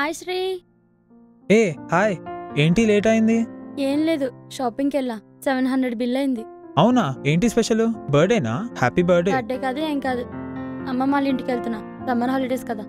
Hi Sri ఏ hi ఏంటి late అయింది ఏం లేదు షాపింగ్కి వెళ్ళా సెవెన్ హండ్రెడ్ బిల్ అయింది అవునా ఏంటి స్పెషల్ బర్త్డేనా హ్యాపీ బర్త్డే బర్త్డే కాదు ఏం కాదు అమ్మమ్మ వాళ్ళ ఇంటికి వెళ్తున్నా సమ్మర్ హాలిడేస్ కదా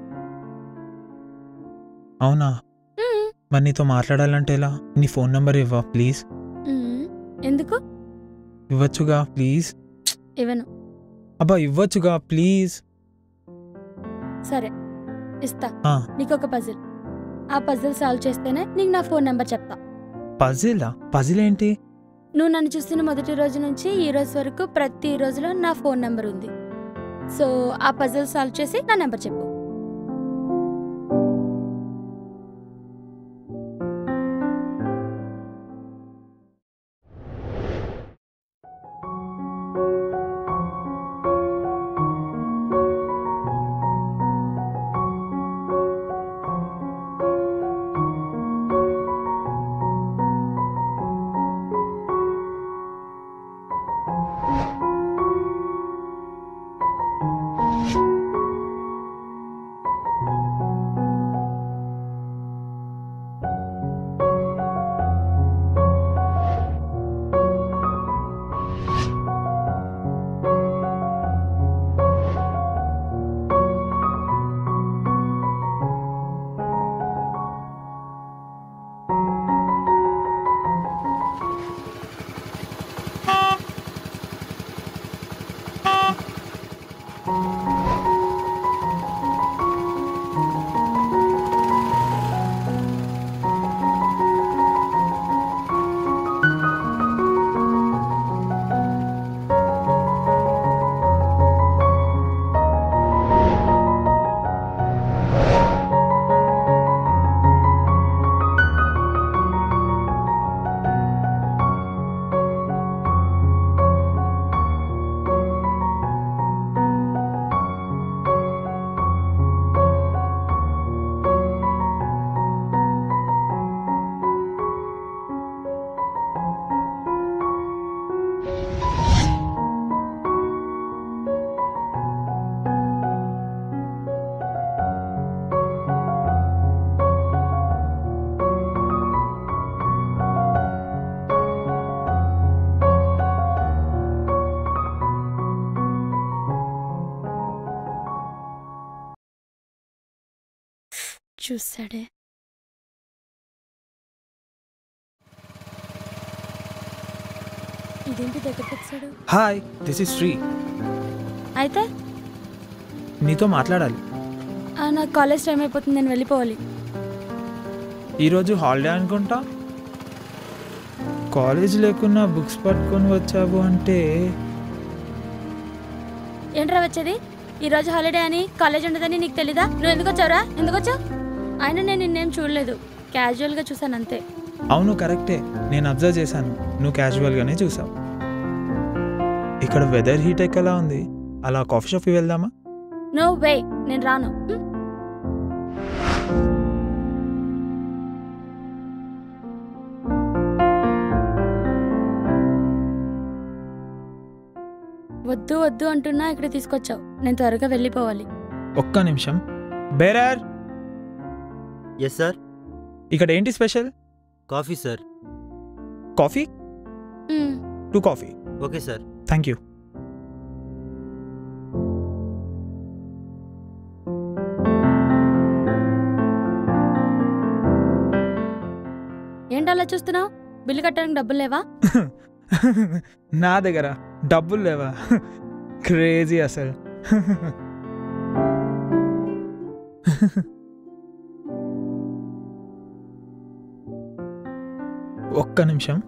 అవునా మ్మ్. మరి నీతో మాట్లాడాలంటే ఎలా నీ ఫోన్ నంబర్ ఇవ్వ ప్లీజ్ మ్మ్. ఎందుకు ఇవ్వచ్చుగా ప్లీజ్ ఇవ్వను అబ్బా ఇవ్వచ్చుగా ప్లీజ్ సరే ఇస్తా ఆ. నీకు ఒక పజిల్ ఆ పజిల్ సాల్వ్ చేస్తేనే నీకు నా ఫోన్ నెంబర్ చెప్తా పజిలా పజిల్ ఏంటి నువ్వు నన్ను చూసిన మొదటి రోజు నుంచి ఈ రోజు వరకు ప్రతి రోజులో నా ఫోన్ నెంబర్ ఉంది సో ఆ పజిల్ సాల్వ్ చేసి నా నెంబర్ చెప్పు చూసాడే ఇదేంటి దగ్గరికి వచ్చాడు హాయ్ దిస్ ఇస్ శ్రీ అయితే నీతో మాట్లాడాలి ఆ, నాకు కాలేజ్ టైం అయిపోతుంది నేను వెళ్ళిపోవాలి ఈరోజు హాలిడే అనుకుంటా కాలేజ్ లేకున్నా బుక్స్ పట్టుకొని వచ్చావు అంటే ఏంట్రా వచ్చేది ఈ రోజు హాలిడే అని కాలేజ్ ఉండదని నీకు తెలీదా నువ్వు ఎందుకు వచ్చావురా ఎందుకు వచ్చావు అయినా నేను నిన్నేం చూడలేదు క్యాజువల్గా చూసాను అంతే అవును కరెక్టే నేను అబ్జర్వ్ చేశాను నువ్వు క్యాజువల్గానే చూసావు ఇక్కడ వెదర్ హీట్ ఎక్కలా ఉంది అలా కాఫీ షాప్కి వెళ్దామా నో వే నేను రాను హ్మ్. వద్దు వద్దు అంటున్నా ఇక్కడ తీసుకొచ్చావు నేను త్వరగా వెళ్ళిపోవాలి ఒక్క నిమిషం బేరర్ ఎస్ సార్ ఇక్కడ ఏంటి స్పెషల్ కాఫీ సార్ కాఫీ మ్మ్. Two coffee okay sir thank you ఏంటి అలా చూస్తున్నావు బిల్లు కట్టడానికి డబ్బులు లేవా నా దగ్గర డబ్బులు లేవా క్రేజీ అసలు ఒక్క నిమిషం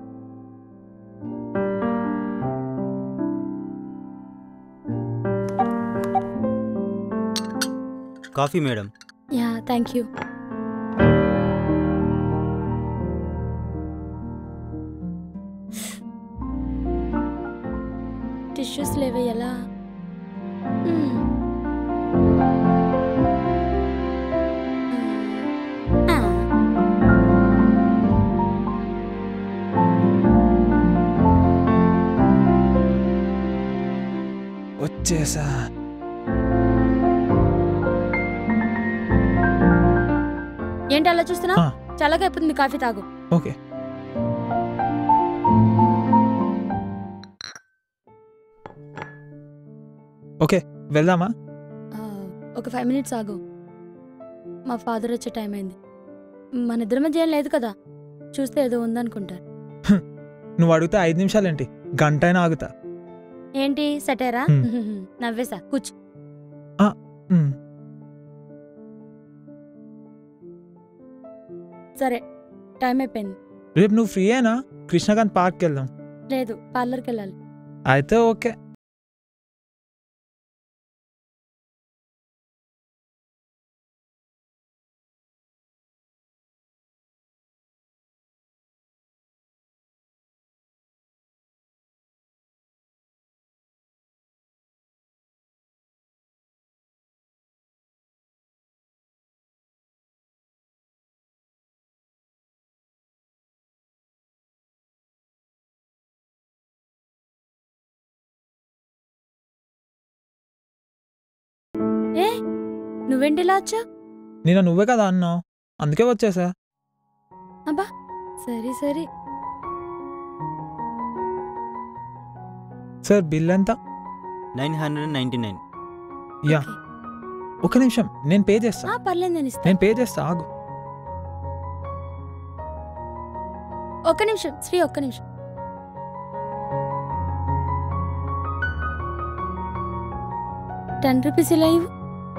coffee madam yeah thank you tissues లేవే ఎలా మ్మ్. ఆ. వచ్చేసా ఏంటి ఏంటి అలా చూస్తున్నా ఆ. చల్లగా అయిపోతుంది కాఫీ తాగు ఓకే ఓకే వెళ్దామా ఆ, ఒక ఫైవ్ మినిట్స్ ఆగు మా ఫాదర్ వచ్చే టైం అయింది మన ఇద్దరి మధ్య ఏం లేదు కదా చూస్తే ఏదో ఉందనుకుంటారు నువ్వు అడిగితే ఐదు నిమిషాలేంటి గంట అయినా ఆగుతా ఏంటి సటేరా హ్మ్. నవ్వేసా కూర్చో మ్, సరే టైం అయిపోయింది రేపు నువ్వు ఫ్రీ అయినా కృష్ణకాంత్ పార్క్కి వెళ్దాం లేదు పార్లర్కి వెళ్ళాలి అయితే ఓకే ఏ నువ్వేంటి ఇలా వచ్చా నేను నువ్వే కదా అన్నావు అందుకే వచ్చేసా అబ్బా సరే సరే సార్ బిల్ ఎంత nine hundred ninety nine yeah okay. ఒక నిమిషం నేను పే చేస్తా ఆ, పర్లేదు నేను ఇస్తా నేను పే చేస్తా ఆగు ఒక్క నిమిషం శ్రీ ఒక్క నిమిషం టెన్ రూపీస్ ఇలా ఇవ్వు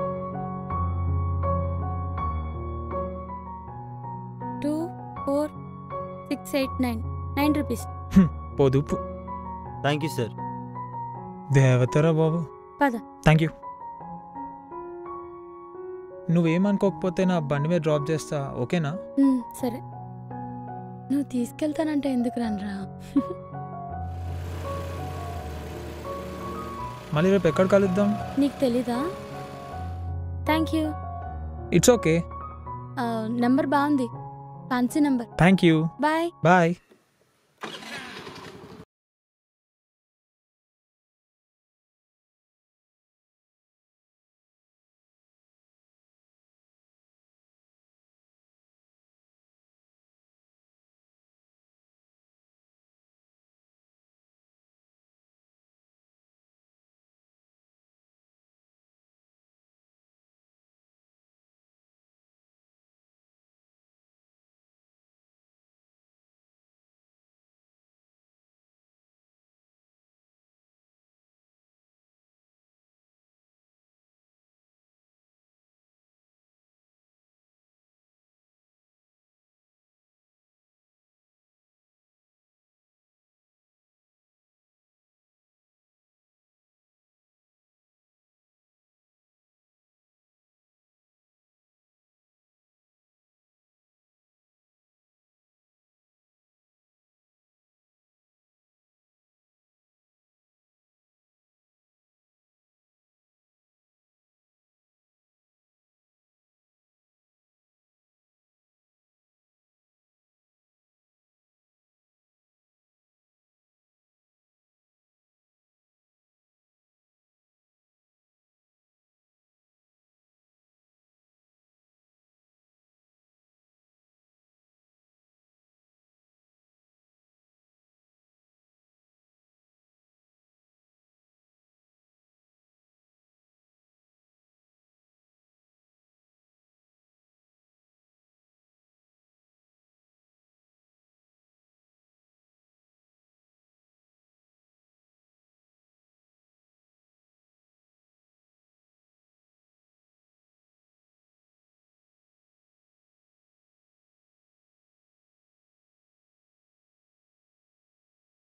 two four six eight nine nine rupees పొదుపు థ్యాంక్ యూ సార్ దేవతరా బాబు పద. థ్యాంక్ యూ నువ్వేమనుకోకపోతే నా బండి మీద డ్రాప్ చేస్తా ఓకేనా ఉమ్, సరే నువ్వు తీసుకెళ్తానంటే ఎందుకు రానరా మళ్ళీ రేపు ఎక్కడ కలుద్దాం నీకు తెలీదా thank you it's okay number బాగుంది fancy number thank you bye bye